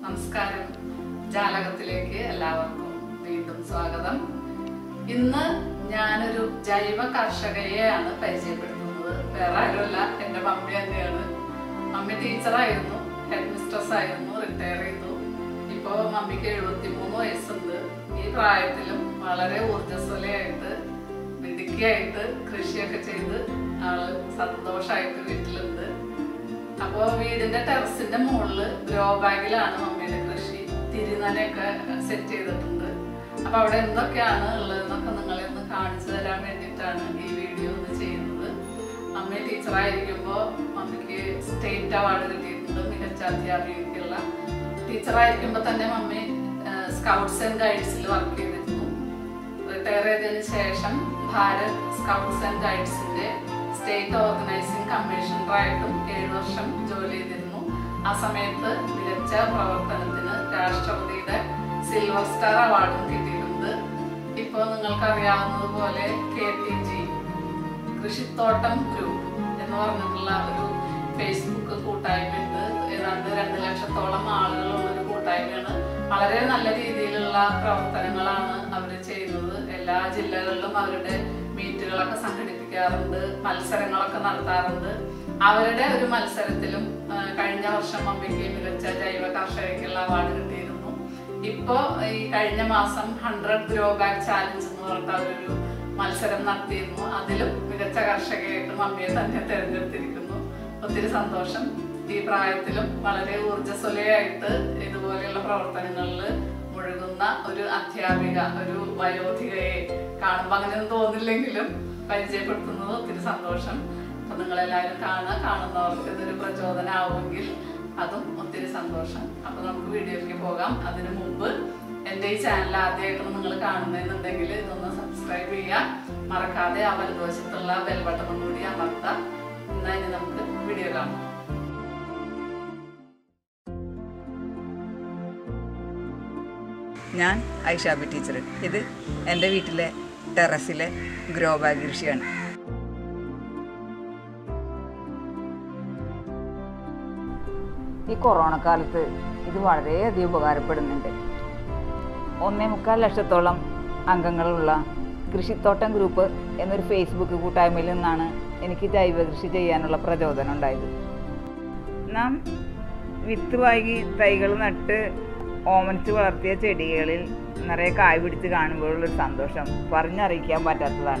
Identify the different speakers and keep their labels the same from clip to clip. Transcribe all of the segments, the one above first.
Speaker 1: നമസ്കാരം ജാലകത്തിലേക്ക് എല്ലാവർക്കും വീണ്ടും സ്വാഗതം ഇന്ന് ഞാനൊരു ജൈവ കർഷകയെയാണ് പരിചയപ്പെടുത്തുന്നത് വേറെ ആരുമല്ല എൻ്റെ മമ്മി തന്നെയാണ് മമ്മി ടീച്ചറായിരുന്നു ഹെഡ് മിസ്ട്രസ് ആയിരുന്നു റിട്ടയർ ചെയ്തു ഇപ്പോൾ മമ്മിക്ക് എഴുപത്തിമൂന്ന് വയസ്സുണ്ട് ഈ പ്രായത്തിലും വളരെ ഊർജ്ജസ്വലയായിട്ട് മിടുക്കിയായിട്ട് കൃഷിയൊക്കെ ചെയ്ത് ആള് സന്തോഷമായിട്ട് വീട്ടിലുണ്ട് അപ്പോൾ വീടിന്റെ ടെറസിന്റെ മുകളിൽ ഗ്രോ ബാഗിലാണ് മമ്മിയുടെ കൃഷി തിരുനലയൊക്കെ സെറ്റ് ചെയ്തിട്ടുണ്ട് അപ്പൊ അവിടെ എന്തൊക്കെയാണ് ഉള്ളതെന്നൊക്കെ നിങ്ങളെ ഒന്ന് കാണിച്ചു തരാൻ വേണ്ടിയിട്ടാണ് ഈ വീഡിയോ ഒന്ന് ചെയ്യുന്നത് മമ്മി ടീച്ചറായിരിക്കുമ്പോൾ മമ്മിക്ക് സ്റ്റേറ്റ് അവാർഡ് കിട്ടിയിട്ടുണ്ട് മികച്ച അധ്യാപികയ്ക്കുള്ള ടീച്ചറായിരിക്കുമ്പോൾ തന്നെ മമ്മി സ്കൗട്ട്സ് ആൻഡ് ഗൈഡ്സിൽ വർക്ക് ചെയ്തിരുന്നു റിട്ടയർ ചെയ്തതിനു ശേഷം ഭാരത് സ്കൗട്ട്സ് ആൻഡ് ഗൈഡ്സിന്റെ സ്റ്റേറ്റ് ഓർഗനൈസിംഗ് കമ്മീഷണറായിട്ടും ഏഴു വർഷം ജോലി ചെയ്തിരുന്നു ആ സമയത്ത് മികച്ച പ്രവർത്തനത്തിന് രാഷ്ട്രപതിയുടെ സിൽവർ സ്റ്റാർ അവാർഡും കിട്ടിയിട്ടുണ്ട് ഇപ്പോൾ നിങ്ങൾക്കറിയാവുന്നതുപോലെ കെ ടി ജി കൃഷിത്തോട്ടം ഗ്രൂപ്പ് എന്ന് പറഞ്ഞിട്ടുള്ള ഒരു ഫേസ്ബുക്ക് കൂട്ടായ്മയുണ്ട് ഏതാണ്ട് രണ്ട് ലക്ഷത്തോളം ആളുകളുള്ള ഒരു കൂട്ടായ്മയാണ് വളരെ നല്ല രീതിയിലുള്ള പ്രവർത്തനങ്ങളാണ് അവർ ചെയ്യുന്നത് എല്ലാ ജില്ലകളിലും അവരുടെ മീറ്റുകളൊക്കെ സംഘടിപ്പിക്കാറുണ്ട് മത്സരങ്ങളൊക്കെ നടത്താറുണ്ട് അവരുടെ ഒരു മത്സരത്തിലും ആ, കഴിഞ്ഞ വർഷം മമ്മിക്ക് മികച്ച ജൈവ കർഷകയ്ക്കുള്ള അവാർഡ് കിട്ടിയിരുന്നു ഇപ്പോ ഈ കഴിഞ്ഞ മാസം ഹൺഡ്രഡ് ഗ്രോ ബാക്ക് ചാലഞ്ച് എന്ന് പറഞ്ഞിട്ട് അവരൊരു മത്സരം നടത്തിയിരുന്നു അതിലും മികച്ച കർഷകയായിട്ട് മമ്മിയെ തന്നെ തിരഞ്ഞെടുത്തിരിക്കുന്നു ഒത്തിരി സന്തോഷം ഈ പ്രായത്തിലും വളരെ ഊർജ്ജസ്വലയായിട്ട് ഇതുപോലെയുള്ള പ്രവർത്തനങ്ങളിൽ മുഴുകുന്ന ഒരു അധ്യാപിക ഒരു വയോധികയെ കാണുമ്പോൾ അങ്ങനെയൊന്നും തോന്നില്ലെങ്കിലും പരിചയപ്പെടുത്തുന്നത് ഒത്തിരി സന്തോഷം അപ്പൊ നിങ്ങളെല്ലാവരും കാണുക കാണുന്നവർക്ക് ഇതൊരു പ്രചോദനമാവുമെങ്കിൽ അതും ഒത്തിരി സന്തോഷം അപ്പൊ നമുക്ക് വീഡിയോയിലേക്ക് പോകാം അതിനു മുമ്പ് എൻ്റെ ഈ ചാനൽ ആദ്യമായിട്ടാണ് നിങ്ങൾ കാണുന്നതെന്നുണ്ടെങ്കിൽ ഇതൊന്ന് സബ്സ്ക്രൈബ് ചെയ്യുക മറക്കാതെ ആ വലതുവശത്തുള്ള ബെൽ ബട്ടണും കൂടി അമർത്താം എന്നാൽ ഇനി നമുക്ക് വീഡിയോ കാണാം
Speaker 2: ഞാൻ ഐഷാബി ടീച്ചർ ഇത് എൻ്റെ വീട്ടിലെ ടെറസിലെ ഗ്രോ ബാഗ് കൃഷിയാണ് ഈ കൊറോണ കാലത്ത് ഇത് വളരെയധികം ഉപകാരപ്പെടുന്നുണ്ട് ഒന്നേ മുക്കാൽ ലക്ഷത്തോളം അംഗങ്ങളുള്ള കൃഷിത്തോട്ടം ഗ്രൂപ്പ് എന്നൊരു ഫേസ്ബുക്ക് കൂട്ടായ്മയിൽ നിന്നാണ് എനിക്ക് ജൈവ കൃഷി ചെയ്യാനുള്ള പ്രചോദനം ഉണ്ടായത് നാം വിത്ത് വാങ്ങി തൈകൾ നട്ട് ഓമനിച്ച് വളർത്തിയ ചെടികളിൽ നിറയെ കായ് പിടിച്ച് കാണുമ്പോഴുള്ളൊരു സന്തോഷം പറഞ്ഞറിയിക്കാൻ പറ്റാത്തതാണ്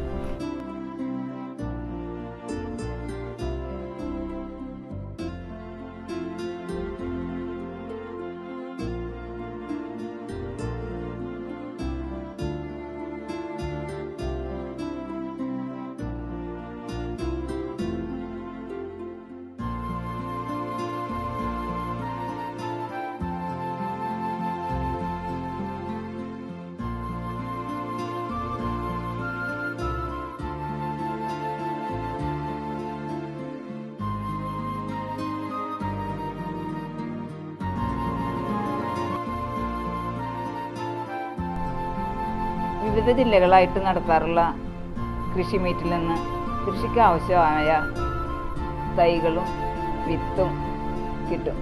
Speaker 2: വിവിധ ജില്ലകളായിട്ട് നടത്താറുള്ള കൃഷി മീറ്റിൽ നിന്ന് കൃഷിക്ക് ആവശ്യമായ തൈകളും വിത്തും കിട്ടും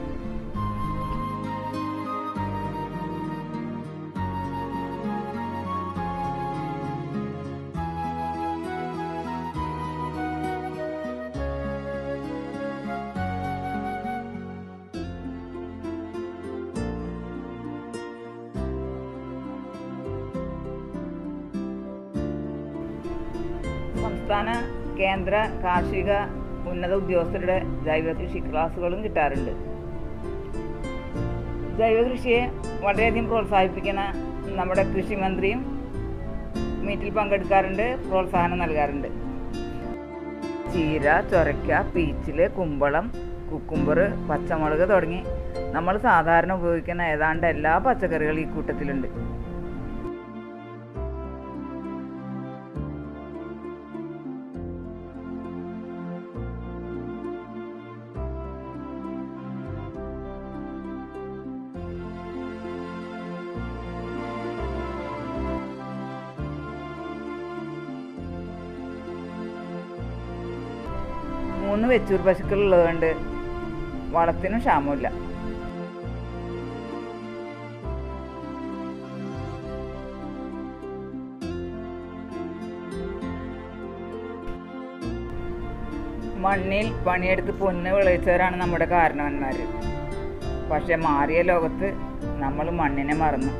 Speaker 2: സംസ്ഥാന കേന്ദ്ര കാർഷിക ഉന്നത ഉദ്യോഗസ്ഥരുടെ ജൈവ കൃഷി ക്ലാസ്സുകളും കിട്ടാറുണ്ട് ജൈവ കൃഷിയെ വളരെയധികം പ്രോത്സാഹിപ്പിക്കുന്ന നമ്മുടെ കൃഷി മന്ത്രിയും മീറ്റിൽ പങ്കെടുക്കാറുണ്ട് പ്രോത്സാഹനം നൽകാറുണ്ട് ചീര ചൊരക്ക പീച്ചില് കുമ്പളം കുക്കുംബർ പച്ചമുളക് തുടങ്ങി നമ്മൾ സാധാരണ ഉപയോഗിക്കുന്ന ഏതാണ്ട് എല്ലാ പച്ചക്കറികളും ഈ കൂട്ടത്തിലുണ്ട് മൂന്ന് വെച്ചൂർ പശുക്കളുള്ളതുകൊണ്ട് വളത്തിനും ക്ഷാമമില്ല മണ്ണിൽ പണിയെടുത്ത് പൊന്ന് വിളയിച്ചവരാണ് നമ്മുടെ കാരണവന്മാർ പക്ഷെ മാറിയ ലോകത്ത് നമ്മൾ മണ്ണിനെ മറന്നു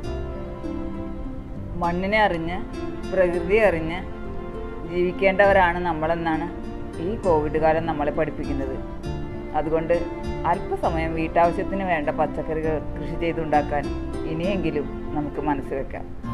Speaker 2: മണ്ണിനെ അറിഞ്ഞ് പ്രകൃതി അറിഞ്ഞ് ജീവിക്കേണ്ടവരാണ് നമ്മളെന്നാണ് ഈ കോവിഡ് കാലം നമ്മളെ പഠിപ്പിക്കുന്നത് അതുകൊണ്ട് അല്പസമയം വീട്ടാവശ്യത്തിന് വേണ്ട പച്ചക്കറികൾ കൃഷി ചെയ്തുണ്ടാക്കാൻ ഇനിയെങ്കിലും നമുക്ക് മനസ്സ് വെക്കാം